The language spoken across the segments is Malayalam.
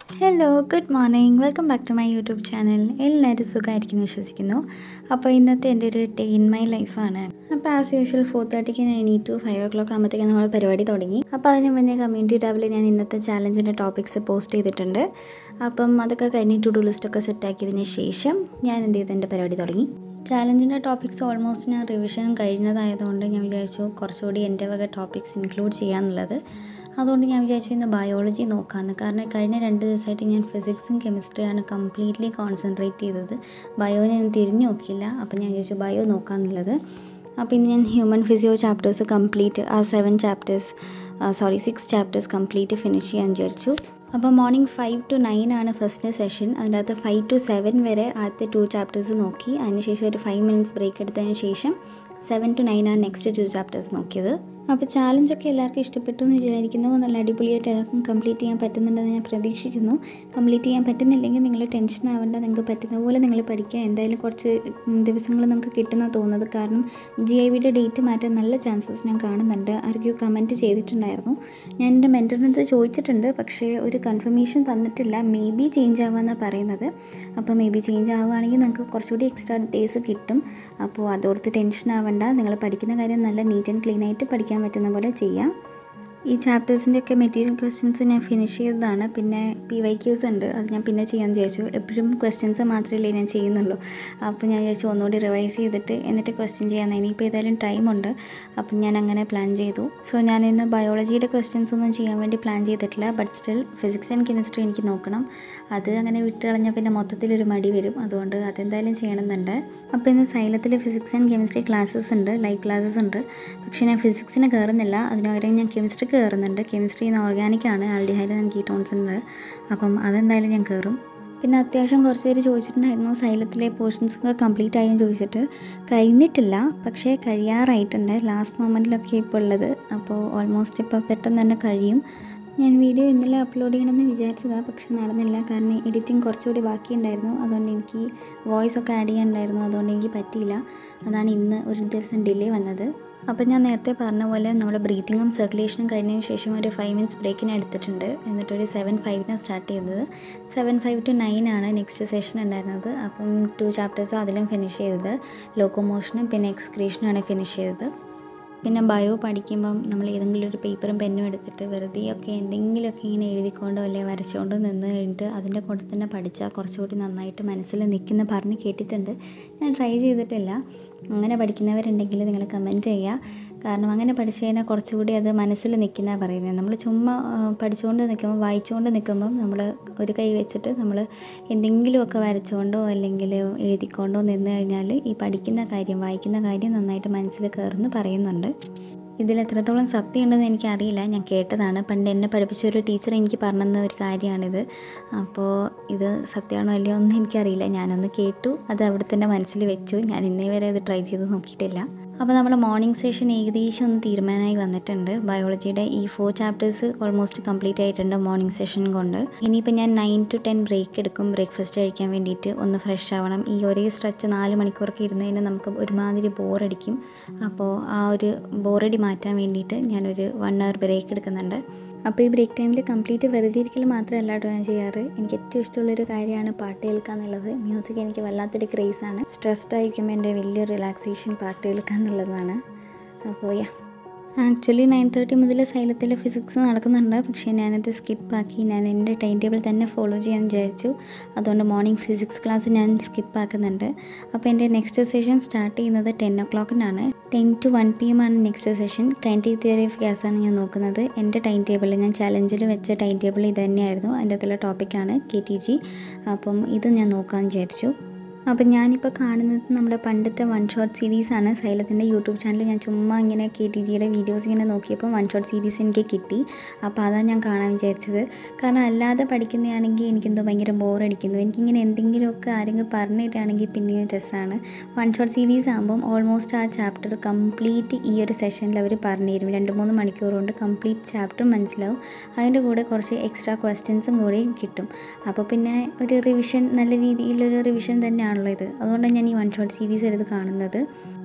hello good morning welcome back to my YouTube channel എല്ലാവരും സുഖമായിരിക്കുന്നു വിശ്വസിക്കുന്നു അപ്പോൾ ഇന്നത്തെ എൻ്റെ ഒരു ഡേ ഇൻ മൈ ലൈഫാണ് അപ്പോൾ ആസ് യൂഷ്വൽ ഫോർ തേർട്ടിക്ക് ഞാൻ എണീറ്റു ഫൈവ് ഓ ക്ലോക്ക് ആകുമ്പോഴത്തേക്കും നമ്മൾ പരിപാടി തുടങ്ങി അപ്പോൾ അതിന് മുന്നേ കമ്മ്യൂണിറ്റി ടാബിൽ ഞാൻ ഇന്നത്തെ ചാലഞ്ചിൻ്റെ ടോപ്പിക്സ് പോസ്റ്റ് ചെയ്തിട്ടുണ്ട് അപ്പം അതൊക്കെ കഴിഞ്ഞ് ടു ഡു ലിസ്റ്റൊക്കെ സെറ്റാക്കിയതിന് ശേഷം ഞാൻ എന്ത് ചെയ്ത് എൻ്റെ പരിപാടി തുടങ്ങി ചാലഞ്ചിൻ്റെ ടോപ്പിക്സ് ഓൾമോസ്റ്റ് ഞാൻ റിവിഷൻ കഴിഞ്ഞതായതുകൊണ്ട് ഞാൻ വിചാരിച്ചു കുറച്ചുകൂടി എൻ്റെ വക ടോപ്പിക്സ് ഇൻക്ലൂഡ് ചെയ്യാമെന്നുള്ളത് അതുകൊണ്ട് ഞാൻ വിചാരിച്ചു ഇന്ന് ബയോളജി നോക്കാമെന്ന് കാരണം കഴിഞ്ഞ രണ്ട് ദിവസമായിട്ട് ഞാൻ ഫിസിക്സും കെമിസ്ട്രിയാണ് കംപ്ലീറ്റ്ലി കോൺസെൻട്രേറ്റ് ചെയ്തത് ബയോ ഞാൻ തിരിഞ്ഞു നോക്കിയില്ല അപ്പോൾ ഞാൻ വിചാരിച്ചു ബയോ നോക്കാമെന്നുള്ളത് അപ്പോൾ ഇന്ന് ഞാൻ ഹ്യൂമൻ ഫിസിയോ ചാപ്റ്റേഴ്സ് കംപ്ലീറ്റ് ആ seven chapters sorry six chapters complete finish ചെയ്യാൻ വിചാരിച്ചു അപ്പോൾ മോർണിംഗ് ഫൈവ് ടു നയൻ ആണ് ഫസ്റ്റ് സെഷൻ അതിൻ്റെ അകത്ത് ഫൈവ് ടു സെവൻ വരെ ആദ്യത്തെ ടു ചാപ്റ്റേഴ്സ് നോക്കി അതിനുശേഷം ഒരു ഫൈവ് മിനിറ്റ്സ് ബ്രേക്ക് എടുത്തതിന് ശേഷം സെവൻ ടു നയൻ ആണ് നെക്സ്റ്റ് ടു ചാപ്റ്റേഴ്സ് നോക്കിയത് അപ്പോൾ ചാലഞ്ചൊക്കെ എല്ലാവർക്കും ഇഷ്ടപ്പെട്ടു എന്ന് വിചാരിക്കുന്നു നല്ല അടിപൊളിയായിട്ട് എല്ലാവർക്കും കംപ്ലീറ്റ് ചെയ്യാൻ പറ്റുന്നുണ്ടെന്ന് ഞാൻ പ്രതീക്ഷിക്കുന്നു കംപ്ലീറ്റ് ചെയ്യാൻ പറ്റുന്നില്ലെങ്കിൽ നിങ്ങൾ ടെൻഷൻ ആവേണ്ട നിങ്ങൾക്ക് പറ്റുന്ന പോലെ നിങ്ങൾ പഠിക്കുക എന്തായാലും കുറച്ച് ദിവസങ്ങൾ നമുക്ക് കിട്ടുന്ന തോന്നുന്നത് കാരണം ജി ഐ വിയുടെ ഡേറ്റ് മാറ്റാൻ നല്ല ചാൻസസ് ഞാൻ കാണുന്നുണ്ട് ആർക്കും കമൻറ്റ് ചെയ്തിട്ടുണ്ടായിരുന്നു ഞാൻ എൻ്റെ മെൻറ്ററിനടുത്ത് ചോദിച്ചിട്ടുണ്ട് പക്ഷേ ഒരു കൺഫർമേഷൻ തന്നിട്ടില്ല മേ ബി ചേഞ്ച് ആവാമെന്നാണ് പറയുന്നത് അപ്പോൾ മേ ബി ചേഞ്ച് ആവുകയാണെങ്കിൽ നിങ്ങൾക്ക് കുറച്ചുകൂടി എക്സ്ട്രാ ഡേയ്സ് കിട്ടും അപ്പോൾ അതോർത്ത് ടെൻഷൻ ആവണ്ട നിങ്ങൾ പഠിക്കുന്ന കാര്യം നല്ല നീറ്റ് ആൻഡ് ക്ലീൻ ആയിട്ട് പഠിക്കാൻ പറ്റുന്ന പോലെ ചെയ്യാം ഈ ചാപ്റ്റേഴ്സിൻ്റെ ഒക്കെ മെറ്റീരിയൽ ക്വസ്റ്റ്യൻസ് ഞാൻ ഫിനിഷ് ചെയ്തതാണ് പിന്നെ പി വൈ ക്യൂസ് ഉണ്ട് അത് ഞാൻ പിന്നെ ചെയ്യാൻ വിചാരിച്ചു എപ്പോഴും ക്വസ്റ്റ്യൻസ് മാത്രമല്ലേ ഞാൻ ചെയ്യുന്നുള്ളൂ അപ്പോൾ ഞാൻ വിചാരിച്ചു ഒന്നുകൂടി റിവൈസ് ചെയ്തിട്ട് എന്നിട്ട് ക്വസ്റ്റ്യൻ ചെയ്യാൻ ഇനിയിപ്പോൾ ഏതായാലും ടൈമുണ്ട് അപ്പം ഞാൻ അങ്ങനെ പ്ലാൻ ചെയ്തു സോ ഞാൻ ഇന്ന് ബയോളജിയുടെ ക്വസ്റ്റ്യൻസ് ഒന്നും ചെയ്യാൻ വേണ്ടി പ്ലാൻ ചെയ്തിട്ടില്ല but still physics and chemistry എനിക്ക് നോക്കണം അത് അങ്ങനെ വിട്ട് കളഞ്ഞാൽ പിന്നെ മൊത്തത്തിലൊരു മടി വരും അതുകൊണ്ട് അതെന്തായാലും ചെയ്യണമെന്നുണ്ട് അപ്പോൾ ഇന്ന് സൈലത്തിൽ ഫിസിക്സ് ആൻഡ് കെമിസ്ട്രി ക്ലാസ്സസ് ഉണ്ട് ലൈവ് ക്ലാസ്സസ് ഉണ്ട് പക്ഷേ ഞാൻ ഫിസിക്സിന് കയറുന്നില്ല അതിന് പകരം ഞാൻ കെമിസ്ട്രി കയറുന്നുണ്ട് കെമിസ്ട്രി ഇന്ന് ഓർഗാനിക് ആണ് ആൽഡിഹൈഡ് ആൻഡ് കീറ്റോൺസ് ഉണ്ട് അപ്പം അതെന്തായാലും ഞാൻ കയറും പിന്നെ അത്യാവശ്യം കുറച്ച് പേര് ചോദിച്ചിട്ടുണ്ടായിരുന്നു സൈലത്തിലെ പോർഷൻസ് ഒക്കെ കംപ്ലീറ്റ് ആയെന്ന് ചോദിച്ചിട്ട് കഴിഞ്ഞിട്ടില്ല പക്ഷേ കഴിയാറായിട്ടുണ്ട് ലാസ്റ്റ് മൊമെൻറ്റിലൊക്കെ ഇപ്പോൾ ഉള്ളത് അപ്പോൾ ഓൾമോസ്റ്റ് ഇപ്പോൾ പെട്ടെന്ന് തന്നെ കഴിയും ഞാൻ വീഡിയോ ഇന്നലെ അപ്ലോഡ് ചെയ്യണമെന്ന് വിചാരിച്ചതാണ് പക്ഷെ നടന്നില്ല കാരണം എഡിറ്റിംഗ് കുറച്ചുകൂടി ബാക്കിയുണ്ടായിരുന്നു അതുകൊണ്ട് എനിക്ക് വോയിസ് ഒക്കെ ആഡ് ചെയ്യാനുണ്ടായിരുന്നു അതുകൊണ്ട് എനിക്ക് പറ്റിയില്ല അതാണ് ഇന്ന് ഒരു ദിവസം ഡിലേ വന്നത് അപ്പം ഞാൻ നേരത്തെ പറഞ്ഞ പോലെ നമ്മുടെ ബ്രീത്തിങ്ങും സർക്കുലേഷനും കഴിഞ്ഞതിന് ശേഷം ഒരു ഫൈവ് മിനിറ്റ്സ് ബ്രേക്കിന് എടുത്തിട്ടുണ്ട് എന്നിട്ടൊരു സെവൻ ഫൈവിനാണ് സ്റ്റാർട്ട് ചെയ്തത് സെവൻ ഫൈവ് ടു നയൻ ആണ് നെക്സ്റ്റ് സെഷൻ ഉണ്ടായിരുന്നത് അപ്പം ടു ചാപ്റ്റേഴ്സ് അതിലും ഫിനിഷ് ചെയ്തത് ലോക്കോമോഷനും പിന്നെ എക്സ്ക്രീഷനുമാണ് ഫിനിഷ് ചെയ്തത് പിന്നെ ബയോ പഠിക്കുമ്പം നമ്മൾ ഏതെങ്കിലും ഒരു പേപ്പറും പെന്നും എടുത്തിട്ട് വെറുതെ ഒക്കെ എന്തെങ്കിലുമൊക്കെ ഇങ്ങനെ എഴുതിക്കൊണ്ടോ അല്ലെ വരച്ചുകൊണ്ടോ നിന്ന് കഴിഞ്ഞിട്ട് അതിൻ്റെ കൂടെ തന്നെ പഠിച്ചാൽ കുറച്ചുകൂടി നന്നായിട്ട് മനസ്സിൽ നിൽക്കുന്ന പറഞ്ഞ് കേട്ടിട്ടുണ്ട് ഞാൻ ട്രൈ ചെയ്തിട്ടില്ല അങ്ങനെ പഠിക്കുന്നവരുണ്ടെങ്കിൽ നിങ്ങൾ കമൻറ്റ് ചെയ്യുക കാരണം അങ്ങനെ പഠിച്ചു കഴിഞ്ഞാൽ കുറച്ചുകൂടി അത് മനസ്സിൽ നിൽക്കുന്ന പറയുന്നത് നമ്മൾ ചുമ്മാ പഠിച്ചുകൊണ്ട് നിൽക്കുമ്പോൾ വായിച്ചുകൊണ്ട് നിൽക്കുമ്പം നമ്മൾ ഒരു കൈ വെച്ചിട്ട് നമ്മൾ എന്തെങ്കിലുമൊക്കെ വരച്ചുകൊണ്ടോ അല്ലെങ്കിൽ എഴുതിക്കൊണ്ടോ നിന്ന് കഴിഞ്ഞാൽ ഈ പഠിക്കുന്ന കാര്യം വായിക്കുന്ന കാര്യം നന്നായിട്ട് മനസ്സിൽ കയറുന്നു പറയുന്നുണ്ട് ഇതിൽ എത്രത്തോളം സത്യം ഉണ്ടെന്ന് എനിക്കറിയില്ല ഞാൻ കേട്ടതാണ് പണ്ട് എന്നെ പഠിപ്പിച്ച ഒരു ടീച്ചർ എനിക്ക് പറഞ്ഞ ഒരു കാര്യമാണിത് അപ്പോൾ ഇത് സത്യമാണോ അല്ലയോ ഒന്നും എനിക്കറിയില്ല ഞാനൊന്ന് കേട്ടു അത് അവിടെ തന്നെ മനസ്സിൽ വെച്ചു ഞാൻ ഇന്നേ വരെ അത് ട്രൈ ചെയ്ത് നോക്കിയിട്ടില്ല അപ്പോൾ നമ്മൾ മോർണിംഗ് സെഷൻ ഏകദേശം ഒന്ന് തീരുമാനമായി വന്നിട്ടുണ്ട് ബയോളജിയുടെ ഈ ഫോർ ചാപ്റ്റേഴ്സ് ഓൾമോസ്റ്റ് കംപ്ലീറ്റ് ആയിട്ടുണ്ട് മോർണിംഗ് സെഷൻ കൊണ്ട് ഇനിയിപ്പോൾ ഞാൻ നയൻ ടു ടെൻ ബ്രേക്ക് എടുക്കും ബ്രേക്ക്ഫാസ്റ്റ് കഴിക്കാൻ വേണ്ടിയിട്ട് ഒന്ന് ഫ്രഷ് ആവണം ഈ ഒരേ സ്ട്രെച്ച് നാല് മണിക്കൂറൊക്കെ ഇരുന്ന് കഴിഞ്ഞാൽ നമുക്ക് ഒരുമാതിരി ബോറടിക്കും അപ്പോൾ ആ ഒരു ബോറടി മാറ്റാൻ വേണ്ടിയിട്ട് ഞാനൊരു വൺ അവർ ബ്രേക്ക് എടുക്കുന്നുണ്ട് അപ്പോൾ ഈ ബ്രേക്ക് ടൈമിൽ കംപ്ലീറ്റ് വെറുതെ ഇരിക്കൽ മാത്രമല്ല കേട്ടോ ഞാൻ ചെയ്യാറ് എനിക്ക് ഏറ്റവും ഇഷ്ടമുള്ളൊരു കാര്യമാണ് പാട്ട് കേൾക്കുക എന്നുള്ളത് മ്യൂസിക് എനിക്ക് വല്ലാത്തൊരു ക്രേസാണ് സ്ട്രെസ്ഡ് ആയിരിക്കുമ്പോൾ എൻ്റെ വലിയ റിലാക്സേഷൻ പാട്ട് കേൾക്കുക എന്നുള്ളതാണ് അപ്പോൾ യാ ആക്ച്വലി നയൻ തേർട്ടി മുതൽ സൈലത്തിൽ ഫിസിക്സ് നടക്കുന്നുണ്ട് പക്ഷേ ഞാനത് സ്കിപ്പാക്കി ഞാൻ എൻ്റെ ടൈം ടേബിൾ തന്നെ ഫോളോ ചെയ്യാൻ വിചാരിച്ചു അതുകൊണ്ട് മോർണിംഗ് ഫിസിക്സ് ക്ലാസ് ഞാൻ സ്കിപ്പാക്കുന്നുണ്ട് അപ്പോൾ എൻ്റെ നെക്സ്റ്റ് സെഷൻ സ്റ്റാർട്ട് ചെയ്യുന്നത് ടെൻ ഒ ക്ലോക്കിനാണ് ten to one P M ആണ് next session kinetic theory of gas ആണ് ഞാൻ നോക്കുന്നത് എൻ്റെ ടൈം ടേബിൾ ഞാൻ ചലഞ്ചിൽ വെച്ച ടൈം ടേബിൾ ഇത് തന്നെയായിരുന്നു അതിൻ്റെ അകത്തുള്ള ടോപ്പിക്കാണ് കെ ടി ജി അപ്പം ഇത് ഞാൻ നോക്കാമെന്ന് വിചാരിച്ചു അപ്പം ഞാനിപ്പോൾ കാണുന്നത് നമ്മുടെ പണ്ടത്തെ വൺ ഷോട്ട് സീരീസാണ് സൈലത്തിൻ്റെ യൂട്യൂബ് ചാനൽ ഞാൻ ചുമ്മാ ഇങ്ങനെ കെ ടി ജിയുടെ വീഡിയോസ് ഇങ്ങനെ നോക്കിയപ്പോൾ വൺ ഷോട്ട് സീരീസ് എനിക്ക് കിട്ടി അപ്പോൾ അതാണ് ഞാൻ കാണാൻ വിചാരിച്ചത് കാരണം അല്ലാതെ പഠിക്കുന്നതാണെങ്കിൽ എനിക്കെന്തോ ഭയങ്കര ബോറടിക്കുന്നു എനിക്കിങ്ങനെ എന്തെങ്കിലുമൊക്കെ ആരെങ്കിലും പറഞ്ഞു തരികയാണെങ്കിൽ പിന്നെയും രസമാണ് വൺ ഷോട്ട് സീരീസ് ആകുമ്പം ഓൾമോസ്റ്റ് ആ ചാപ്റ്റർ കംപ്ലീറ്റ് ഈ ഒരു സെഷനിൽ അവർ പറഞ്ഞു തരും രണ്ട് മൂന്ന് മണിക്കൂർ കൊണ്ട് കംപ്ലീറ്റ് ചാപ്റ്ററും മനസ്സിലാവും അതിൻ്റെ കൂടെ കുറച്ച് എക്സ്ട്രാ ക്വസ്റ്റ്യൻസും കൂടി കിട്ടും അപ്പോൾ പിന്നെ ഒരു റിവിഷൻ നല്ല രീതിയിലൊരു റിവിഷൻ തന്നെയാണല്ലോ ഇത് അതുകൊണ്ടാണ് ഞാൻ ഈ വൺ ഷോട്ട് സീരീസ് എടുത്ത് കാണുന്നത്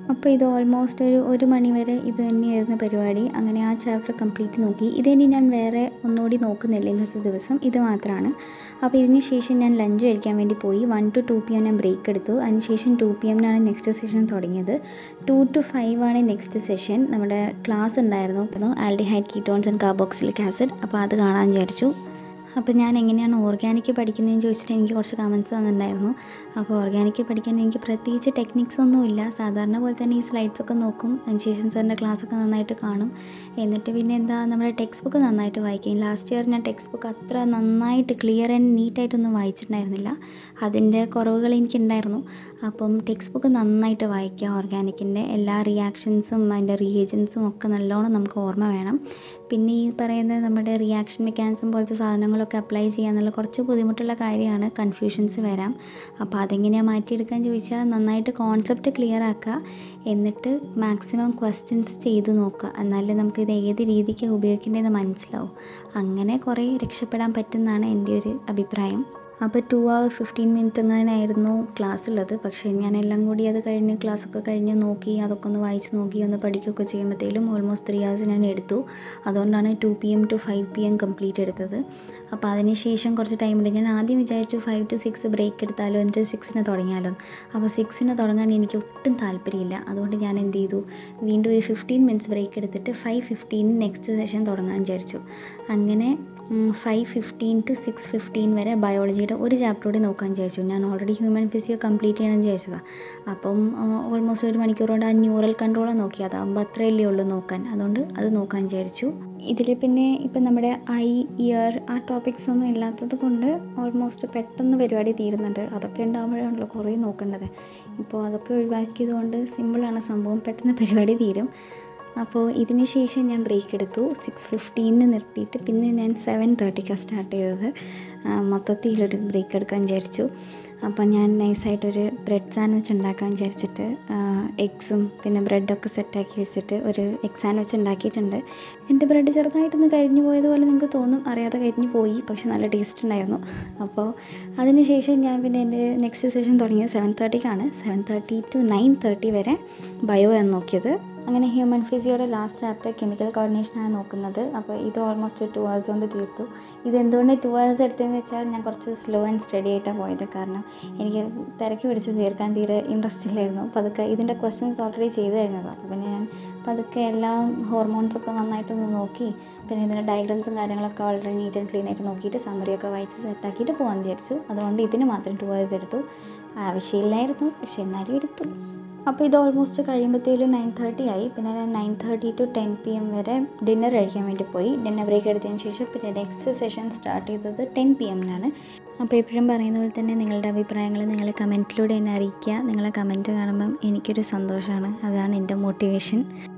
അപ്പോൾ ഇത് ഓൾമോസ്റ്റ് ഒരു ഒരു മണി വരെ ഇത് തന്നെയായിരുന്നു പരിപാടി അങ്ങനെ ആ ചാപ്റ്റർ കംപ്ലീറ്റ് നോക്കി ഇതിനി ഞാൻ വേറെ ഒന്നുകൂടി നോക്കുന്നില്ല ഇന്നത്തെ ദിവസം ഇത് മാത്രമാണ് അപ്പോൾ ഇതിന് ശേഷം ഞാൻ ലഞ്ച് കഴിക്കാൻ വേണ്ടി പോയി one to two P M ഞാൻ ബ്രേക്ക് എടുത്തു അതിനുശേഷം ടു പി എമ്മിനാണ് നെക്സ്റ്റ് സെഷൻ തുടങ്ങിയത് ടു ടു ഫൈവ് ആണ് നെക്സ്റ്റ് സെഷൻ നമ്മുടെ ക്ലാസ് ഉണ്ടായിരുന്നു aldehyde ketones and carboxylic acid അപ്പോൾ അത് കാണാൻ വിചാരിച്ചു അപ്പോൾ ഞാൻ എങ്ങനെയാണ് ഓർഗാനിക് പഠിക്കുന്നതെന്ന് ചോദിച്ചിട്ട് എനിക്ക് കുറച്ച് കമൻസ് വന്നിട്ടുണ്ടായിരുന്നു അപ്പോൾ ഓർഗാനിക് പഠിക്കാൻ എനിക്ക് പ്രത്യേകിച്ച് ടെക്നിക്സ് ഒന്നുമില്ല സാധാരണ പോലെ തന്നെ ഈ സ്ലൈഡ്സ് ഒക്കെ നോക്കും അതിനുശേഷം സാറിൻ്റെ ക്ലാസ്സൊക്കെ നന്നായിട്ട് കാണും എന്നിട്ട് പിന്നെ എന്താ നമ്മുടെ ടെക്സ്റ്റ് ബുക്ക് നന്നായിട്ട് വായിക്കും ലാസ്റ്റ് ഇയർ ഞാൻ ടെക്സ്റ്റ് ബുക്ക് അത്ര നന്നായിട്ട് ക്ലിയർ ആൻഡ് നീറ്റായിട്ടൊന്നും വായിച്ചിട്ടുണ്ടായിരുന്നില്ല അതിൻ്റെ കുറവുകൾ എനിക്കുണ്ടായിരുന്നു അപ്പം ടെക്സ്റ്റ് ബുക്ക് നന്നായിട്ട് വായിക്കുക ഓർഗാനിക്കിൻ്റെ എല്ലാ റിയാക്ഷൻസും അതിൻ്റെ റിയേജൻസും ഒക്കെ നല്ലോണം നമുക്ക് ഓർമ്മ വേണം പിന്നെ ഈ പറയുന്ന നമ്മുടെ റിയാക്ഷൻ മെക്കാനിസം പോലത്തെ സാധനങ്ങളൊക്കെ അപ്ലൈ ചെയ്യാന്നുള്ള കുറച്ച് ബുദ്ധിമുട്ടുള്ള കാര്യമാണ് കൺഫ്യൂഷൻസ് വരാം അപ്പോൾ അതെങ്ങനെയാണ് മാറ്റിയെടുക്കാൻ ചോദിച്ചാൽ നന്നായിട്ട് കോൺസെപ്റ്റ് ക്ലിയർ ആക്കുക എന്നിട്ട് മാക്സിമം ക്വസ്റ്റ്യൻസ് ചെയ്ത് നോക്കുക എന്നാലേ നമുക്കിത് ഏത് രീതിക്ക് ഉപയോഗിക്കേണ്ടതെന്ന് മനസ്സിലാവും അങ്ങനെ കുറേ രക്ഷപ്പെടാൻ പറ്റുമെന്നാണ് എൻ്റെ ഒരു അഭിപ്രായം അപ്പോൾ ടു അവർ ഫിഫ്റ്റീൻ മിനിറ്റ് എങ്ങനെയായിരുന്നു ക്ലാസ് ഉള്ളത് പക്ഷേ ഞാൻ എല്ലാം കൂടി അത് കഴിഞ്ഞ് ക്ലാസ്സൊക്കെ കഴിഞ്ഞ് നോക്കി അതൊക്കെ ഒന്ന് വായിച്ച് നോക്കി ഒന്ന് പഠിക്കുകയൊക്കെ ചെയ്യുമ്പോഴത്തേലും ഓൾമോസ്റ്റ് ത്രീ ഹവേഴ്സ് ഞാൻ എടുത്തു അതുകൊണ്ടാണ് two P M to five P M complete എടുത്തത് അപ്പോൾ അതിന് ശേഷം കുറച്ച് ടൈം ഉണ്ട് ഞാൻ ആദ്യം വിചാരിച്ചു ഫൈവ് ടു സിക്സ് ബ്രേക്ക് എടുത്താലോ എന്നിട്ട് സിക്സിന് തുടങ്ങിയാലോ അപ്പോൾ സിക്സിന് തുടങ്ങാൻ എനിക്ക് ഒട്ടും താല്പര്യമില്ല അതുകൊണ്ട് ഞാൻ എന്ത് ചെയ്തു വീണ്ടും ഒരു ഫിഫ്റ്റീൻ മിനിറ്റ്സ് ബ്രേക്ക് എടുത്തിട്ട് ഫൈവ് ഫിഫ്റ്റീന് നെക്സ്റ്റ് സെഷൻ തുടങ്ങാൻ വിചാരിച്ചു അങ്ങനെ five fifteen to six fifteen വരെ ബയോളജിയുടെ ഒരു ചാപ്റ്റർ കൂടി നോക്കാൻ വിചാരിച്ചു ഞാൻ ഓൾറെഡി ഹ്യൂമൻ ഫിസിയോ കംപ്ലീറ്റ് ചെയ്യണം വിചാരിച്ചതാണ് അപ്പം ഓൾമോസ്റ്റ് ഒരു മണിക്കൂർ കൊണ്ട് ആ ന്യൂറൽ കൺട്രോൾ നോക്കി അതാകുമ്പോൾ അത്രയല്ലേ ഉള്ളൂ നോക്കാൻ അതുകൊണ്ട് അത് നോക്കാൻ വിചാരിച്ചു ഇതിൽ പിന്നെ ഇപ്പം നമ്മുടെ ഐ ഇയർ ആ ടോപ്പിക്സ് ഒന്നും ഇല്ലാത്തത് കൊണ്ട് ഓൾമോസ്റ്റ് പെട്ടെന്ന് പരിപാടി തീരുന്നുണ്ട് അതൊക്കെ ഉണ്ടാകുമ്പോഴാണല്ലോ കുറേ നോക്കേണ്ടത് ഇപ്പോൾ അതൊക്കെ ഒഴിവാക്കിയത് കൊണ്ട് സിമ്പിളാണ് സംഭവം പെട്ടെന്ന് പരിപാടി തീരും അപ്പോൾ ഇതിന് ശേഷം ഞാൻ ബ്രേക്ക് എടുത്തു സിക്സ് ഫിഫ്റ്റീന് നിർത്തിയിട്ട് പിന്നെ ഞാൻ സെവൻ തേർട്ടിക്കാണ് സ്റ്റാർട്ട് ചെയ്തത് മൊത്തത്തിലൊരു ബ്രേക്ക് എടുക്കാൻ വിചാരിച്ചു അപ്പോൾ ഞാൻ നൈസായിട്ടൊരു ബ്രെഡ് സാൻഡ്വിച്ച് ഉണ്ടാക്കാൻ വിചാരിച്ചിട്ട് എഗ്സും പിന്നെ ബ്രെഡൊക്കെ സെറ്റാക്കി വെച്ചിട്ട് ഒരു എഗ് സാൻഡ്വിച്ച് ഉണ്ടാക്കിയിട്ടുണ്ട് എൻ്റെ ബ്രെഡ് ചെറുതായിട്ടൊന്ന് കരിഞ്ഞു പോയതുപോലെ നിങ്ങൾക്ക് തോന്നും അറിയാതെ കരിഞ്ഞു പോയി പക്ഷെ നല്ല ടേസ്റ്റ് ഉണ്ടായിരുന്നു അപ്പോൾ അതിന് ശേഷം ഞാൻ പിന്നെ എൻ്റെ നെക്സ്റ്റ് സെഷൻ തുടങ്ങിയത് സെവൻ തേർട്ടിക്കാണ് seven thirty to nine thirty വരെ ബയോ ആണ് നോക്കിയത് അങ്ങനെ ഹ്യൂമൻ ഫിസിയോയുടെ ലാസ്റ്റ് ചാപ്റ്റർ കെമിക്കൽ കോർഡിനേഷനാണ് നോക്കുന്നത് അപ്പോൾ ഇത് ഓൾമോസ്റ്റ് ടു ഹവേഴ്സ് കൊണ്ട് തീർത്തു ഇത് എന്തുകൊണ്ട് ടു ഹവേഴ്സ് എടുത്തതെന്ന് വെച്ചാൽ ഞാൻ കുറച്ച് സ്ലോ ആൻഡ് സ്റ്റഡി ആയിട്ടാണ് പോയത് കാരണം എനിക്ക് തിരക്ക് പിടിച്ച് തീർക്കാൻ തീരെ ഇൻട്രസ്റ്റ് ഇല്ലായിരുന്നു പതുക്കെ ഇതിൻ്റെ ക്വസ്റ്റ്യൻസ് ഓൾറെഡി ചെയ്ത് കഴിഞ്ഞതാണ് അപ്പോൾ പിന്നെ ഞാൻ പതുക്കെ എല്ലാ ഹോർമോൺസൊക്കെ നന്നായിട്ടൊന്ന് നോക്കി പിന്നെ ഇതിൻ്റെ ഡയഗ്രാംസും കാര്യങ്ങളൊക്കെ വളരെ നീറ്റ് ആൻഡ് ക്ലീൻ ആയിട്ട് നോക്കിയിട്ട് സമ്മറിയൊക്കെ വായിച്ച് സെറ്റാക്കിയിട്ട് പോകാൻ വിചാരിച്ചു അതുകൊണ്ട് ഇതിന് മാത്രം ടു ഹവേഴ്സ് എടുത്തു ആവശ്യമില്ലായിരുന്നു പക്ഷെ എന്നാലും എടുത്തു അപ്പോൾ ഇത് ഓൾമോസ്റ്റ് കഴിയുമ്പോഴത്തേലും നയൻ തേർട്ടി ആയി പിന്നെ ഞാൻ nine thirty to ten P M വരെ ഡിന്നർ കഴിക്കാൻ വേണ്ടി പോയി ഡിന്നർ ബ്രേക്ക് എടുത്തതിന് ശേഷം പിന്നെ നെക്സ്റ്റ് സെഷൻ സ്റ്റാർട്ട് ചെയ്തത് ടെൻ പി എമ്മിനാണ് അപ്പോൾ എപ്പോഴും പറയുന്ന പോലെ തന്നെ നിങ്ങളുടെ അഭിപ്രായങ്ങൾ നിങ്ങൾ കമൻറ്റിലൂടെ എന്നെ അറിയിക്കുക നിങ്ങളെ കമൻറ്റ് കാണുമ്പം എനിക്കൊരു സന്തോഷമാണ് അതാണ് എൻ്റെ motivation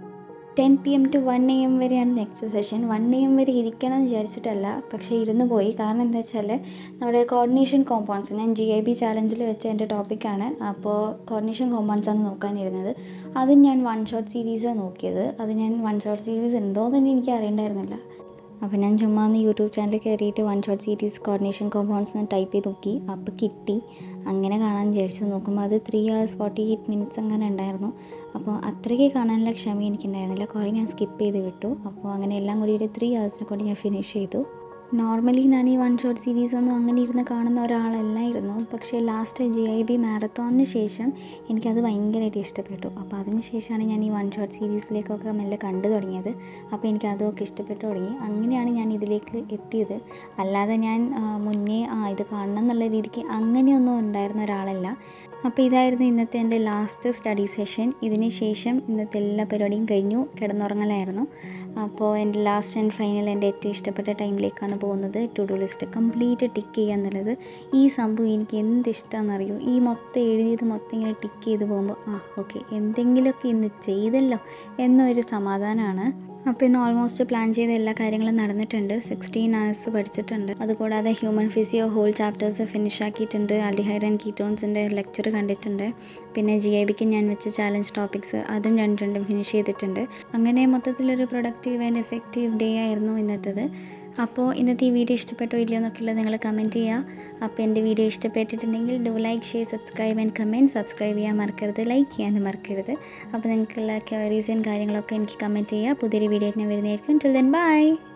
ten P M to one A M വരെയാണ് next session one A M വരെ ഇരിക്കണം എന്ന് വിചാരിച്ചിട്ടല്ല പക്ഷേ ഇരുന്ന് പോയി കാരണം എന്താ വെച്ചാൽ നമ്മുടെ കോർഡിനേഷൻ കോമ്പൗണ്ട്സ് ഞാൻ ജി ഐ ബി ചാലഞ്ചിൽ വെച്ച എൻ്റെ ടോപ്പിക്കാണ് അപ്പോൾ കോർഡിനേഷൻ കോമ്പൗണ്ട്സ് ആണ് നോക്കാനിരുന്നത് അത് ഞാൻ വൺ ഷോട്ട് സീരീസാണ് നോക്കിയത് അത് ഞാൻ വൺ ഷോട്ട് സീരീസ് ഉണ്ടോ എന്ന് തന്നെ എനിക്ക് അറിയണ്ടായിരുന്നില്ല അപ്പോൾ ഞാൻ ചുമ്മാ ഒന്ന് യൂട്യൂബ് ചാനലിൽ കയറിയിട്ട് one shot series coordination compounds എന്ന് ടൈപ്പ് ചെയ്ത് നോക്കി അപ്പോൾ കിട്ടി അങ്ങനെ കാണാൻ വിചാരിച്ചു നോക്കുമ്പോൾ അത് three hours forty eight minutes അങ്ങനെ ഉണ്ടായിരുന്നു അപ്പോൾ അത്രയ്ക്ക് കാണാനുള്ള ക്ഷമ എനിക്കുണ്ടായിരുന്നില്ല കുറേ ഞാൻ സ്കിപ്പ് ചെയ്ത് വിട്ടു അപ്പോൾ അങ്ങനെ എല്ലാം കൂടി ഒരു ത്രീ ഹവേഴ്സിനെ കൊണ്ട് ഞാൻ ഫിനിഷ് ചെയ്തു നോർമലി ഞാൻ ഈ വൺ ഷോട്ട് സീരീസ് ഒന്നും അങ്ങനെ ഇരുന്ന് കാണുന്ന ഒരാളല്ലായിരുന്നു പക്ഷേ ലാസ്റ്റ് ജി ഐ ബി മാരത്തോണിന് ശേഷം എനിക്കത് ഭയങ്കരമായിട്ട് ഇഷ്ടപ്പെട്ടു അപ്പോൾ അതിന് ശേഷമാണ് ഞാൻ ഈ വൺ ഷോട്ട് സീരീസിലേക്കൊക്കെ മെല്ലെ കണ്ടു തുടങ്ങിയത് അപ്പോൾ എനിക്ക് അതൊക്കെ ഇഷ്ടപ്പെട്ടു തുടങ്ങി അങ്ങനെയാണ് ഞാൻ ഇതിലേക്ക് എത്തിയത് അല്ലാതെ ഞാൻ മുന്നേ ആ ഇത് കാണണം എന്നുള്ള രീതിക്ക് അങ്ങനെയൊന്നും ഉണ്ടായിരുന്ന ഒരാളല്ല അപ്പോൾ ഇതായിരുന്നു ഇന്നത്തെ എൻ്റെ ലാസ്റ്റ് സ്റ്റഡി സെഷൻ ഇതിന് ശേഷം ഇന്നത്തെ എല്ലാ പരിപാടിയും കഴിഞ്ഞു കിടന്നുറങ്ങലായിരുന്നു അപ്പോൾ എൻ്റെ ലാസ്റ്റ് ആൻഡ് ഫൈനൽ എൻ്റെ ഏറ്റവും ഇഷ്ടപ്പെട്ട ടൈമിലേക്കാണ് പോകുന്നത് to do list complete tick ചെയ്യുക എന്നുള്ളത് ഈ സംഭവം എനിക്ക് എന്ത് ഇഷ്ടമാണെന്നറിയോ ഈ മൊത്തം എഴുതിയത് മൊത്തം ഇങ്ങനെ ടിക്ക് ചെയ്ത് പോകുമ്പോൾ ആ ഓക്കെ എന്തെങ്കിലുമൊക്കെ ഇന്ന് ചെയ്തല്ലോ എന്നൊരു സമാധാനമാണ് അപ്പോൾ ഇന്ന് ഓൾമോസ്റ്റ് പ്ലാൻ ചെയ്ത എല്ലാ കാര്യങ്ങളും നടന്നിട്ടുണ്ട് സിക്സ്റ്റീൻ അവേഴ്സ് പഠിച്ചിട്ടുണ്ട് അതുകൂടാതെ human physio whole chapters finish ആക്കിയിട്ടുണ്ട് അൽഡിഹൈഡ് ആൻഡ് കീറ്റോൺസിൻ്റെ ലെക്ചർ കണ്ടിട്ടുണ്ട് പിന്നെ ജി ഐ ബിക്ക് ഞാൻ വെച്ച ചാലഞ്ച് ടോപ്പിക്സ് അതും രണ്ട് രണ്ടും ഫിനിഷ് ചെയ്തിട്ടുണ്ട് അങ്ങനെ മൊത്തത്തിലൊരു പ്രൊഡക്റ്റീവ് ആൻഡ് എഫക്റ്റീവ് ഡേ ആയിരുന്നു ഇന്നത്തേത് അപ്പോൾ ഇന്നത്തെ ഈ വീഡിയോ ഇഷ്ടപ്പെട്ടോ ഇല്ലയോ എന്നൊക്കെയുള്ളത് നിങ്ങൾ കമൻറ്റ് ചെയ്യുക അപ്പോൾ എൻ്റെ വീഡിയോ ഇഷ്ടപ്പെട്ടിട്ടുണ്ടെങ്കിൽ do like share subscribe and comment subscribe ചെയ്യാൻ മറക്കരുത് ലൈക്ക് ചെയ്യാനും മറക്കരുത് അപ്പോൾ നിങ്ങൾക്കുള്ള ക്വയറീസും കാര്യങ്ങളൊക്കെ എനിക്ക് കമൻറ്റ് ചെയ്യുക പുതിയൊരു വീഡിയോ ഞാൻ വരുന്നതായിരിക്കും ടിൽ ദെൻ ബൈ